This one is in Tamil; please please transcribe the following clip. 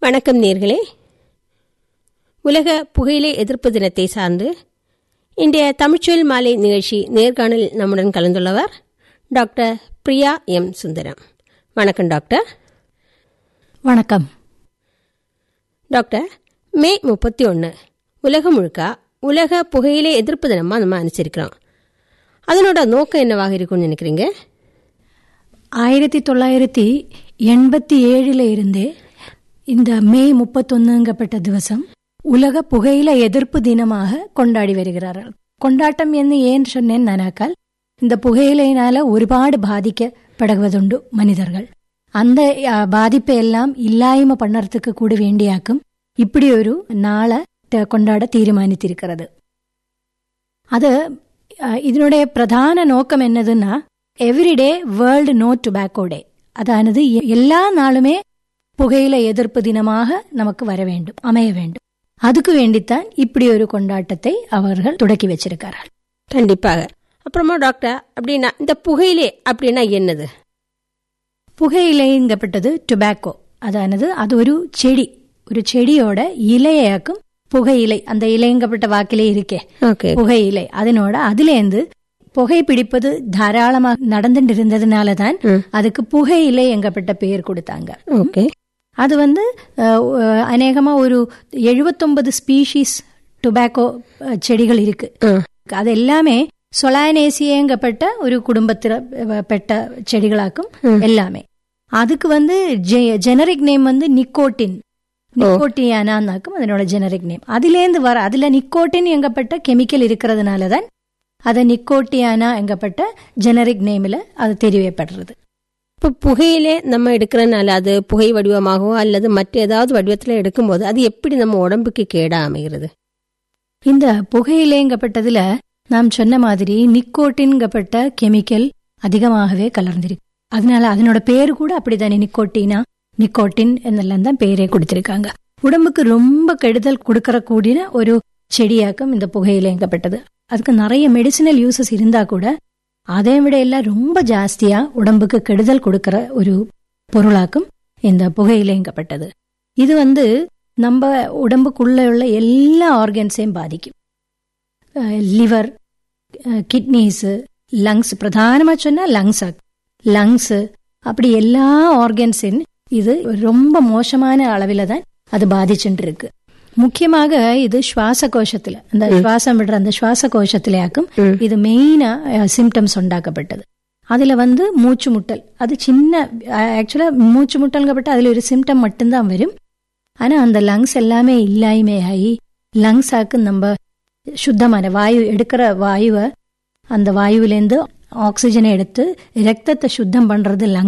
வணக்கம் நேர்களே உலக புகையிலை எதிர்ப்பு தினத்தை சார்ந்து இன்றைய தமிழ்ச்சொல் மாலை நிகழ்ச்சி நேர்காணல் நம்முடன் கலந்துள்ளவர் டாக்டர் பிரியா எம் சுந்தரம் வணக்கம் டாக்டர் வணக்கம் டாக்டர் மே முப்பத்தி ஒன்று உலகம் முழுக்க உலக புகையிலை எதிர்ப்பு தினமாக நம்ம அனுசரிக்கிறோம் அதனோட நோக்கம் என்னவாக இருக்கும்னு நினைக்கிறீங்க ஆயிரத்தி தொள்ளாயிரத்தி எண்பத்தி ஏழுல இருந்தே இந்த மே முப்பத்தொன்னுங்கப்பட்ட திவசம் உலக புகையில எதிர்ப்பு தினமாக கொண்டாடி வருகிறார்கள் கொண்டாட்டம் എന്ന് ஏன் சொன்னேன் நானாக்கால் இந்த புகையிலையினால ஒருபாடு பாதிக்கப்படுவதுண்டு மனிதர்கள் அந்த அஹ், பாதிப்பை எல்லாம் இல்லாയ്മ பண்ணறதுக்கு கூட வேண்டியாக்கும் இப்படி ஒரு நாளை த- கொண்டாட தீர்மானித்திருக்கிறது அது அஹ், இதனுடைய பிரதான நோக்கம் என்னதுன்னா every day world no tobacco day அதானது எ- எல்லா நாளுமே புகையில எதிர்ப்பு தினமாக நமக்கு வர வேண்டும் அமைய வேண்டும் அதுக்கு வேண்டித்தான் இப்படி ஒரு கொண்டாட்டத்தை அவர்கள் தொடக்கி வச்சிருக்கிறார்கள் கண்டிப்பாக அப்புறமா டாக்டர் அப்படின்னா இந்த புகையிலை அப்படின்னா என்னது புகையிலைங்கப்பட்டது டுபாக்கோ அதானது அது ஒரு செடி ஒரு செடியோட இலையாக்கும் புகையிலை அந்த இலைங்கப்பட்ட வாக்கிலே இருக்கே ஓகே புகையிலை அதனோட அதுலேருந்து புகை பிடிப்பது தாராளமா நடந்துட்டு இருந்ததுனால தான் ம். அதுக்கு புகையிலை எங்கப்பட்ட பெயர் கொடுத்தாங்க ஓகே அது வந்து அஹ், அஹ், அநேகமா ஒரு எழுபத்தொன்பது ஸ்பீஷீஸ் டுபாக்கோ அஹ், செடிகள் இருக்கு ஆ. அது எல்லாமே சொலானேசியங்கப்பட்ட ஒரு குடும்பத்தில் பெட்ட செடிகளாக்கும் எல்லாமே அதுக்கு வந்து ஜெனரிக் நேம் வந்து நிக்கோட்டின் நிக்கோட்டியானாக்கும் அதனோட ஜெனரிக் நேம் அதுலேருந்து வர அதுல நிக்கோட்டின் எங்கப்பட்ட கெமிக்கல் இருக்கிறதுனால தான் அதை நிக்கோட்டியானா எங்கப்பட்ட ஜெனரிக் நேம்ல அது தெரியப்படுறது இப்போ புகையிலே நம்ம எடுக்கிறனால அது புகை வடிவமாகவோ அல்லது மற்ற ஏதாவது வடிவத்தில் எடுக்கும்போது அது எப்படி நம்ம உடம்புக்கு கேடா அமைகிறது இந்த புகையிலேங்கப்பட்டதுல நாம் சொன்ன மாதிரி நிக்கோட்டின்கப்பட்ட கெமிக்கல் அதிகமாகவே கலர்ந்திருக்கு அதனால அதனோட பேரு கூட அப்படித்தானே நிக்கோட்டினா நிக்கோட்டின் என்னெல்லாம் தான் பேரே கொடுத்திருக்காங்க உடம்புக்கு ரொம்ப கெடுதல் கொடுக்கற கூடிய ஒரு செடியாக்கம் இந்த புகையிலேங்கப்பட்டது அதுக்கு நிறைய மெடிசினல் யூசஸ் இருந்தா கூட அதை விட எல்லாம் ரொம்ப ஜாஸ்தியா உடம்புக்கு கெடுதல் கொடுக்கற ஒரு பொருளாக்கும் இந்த புகையிலேங்கப்பட்டது இது வந்து நம்ம உடம்புக்குள்ள உள்ள எல்லா ஆர்கன்ஸையும் பாதிக்கும் லிவர் கிட்னிஸ் லங்ஸ் பிரதானமா சொன்னா லங்ஸ் லங்ஸ் அப்படி எல்லா ஆர்கன்ஸின் இது ரொம்ப மோசமான அளவில தான் அது பாதிச்சுட்டு இருக்கு முக்கியமாக இது சுவாச கோஷத்துல அந்த சுவாசம் விடுற அந்த சுவாச கோஷத்திலேயாக்கும் ம். இது மெயினா சிம்டம்ஸ் உண்டாக்கப்பட்டது அதுல வந்து மூச்சு முட்டல் அது சின்ன ஆக்சுவலா மூச்சு முட்டல்கப்பட்ட அதுல ஒரு சிம்டம் மட்டும்தான் வரும் ஆனா அந்த லங்ஸ் எல்லாமே இல்லாய்மை ஆகி லங்ஸ் ஆக்கு நம்ம சுத்தமான வாயு எடுக்கிற வாயுவை அந்த வாயுவிலேருந்து ஆக்சிஜனை எடுத்து ரத்தத்தை சுத்தம் பண்றது லங்ஸ்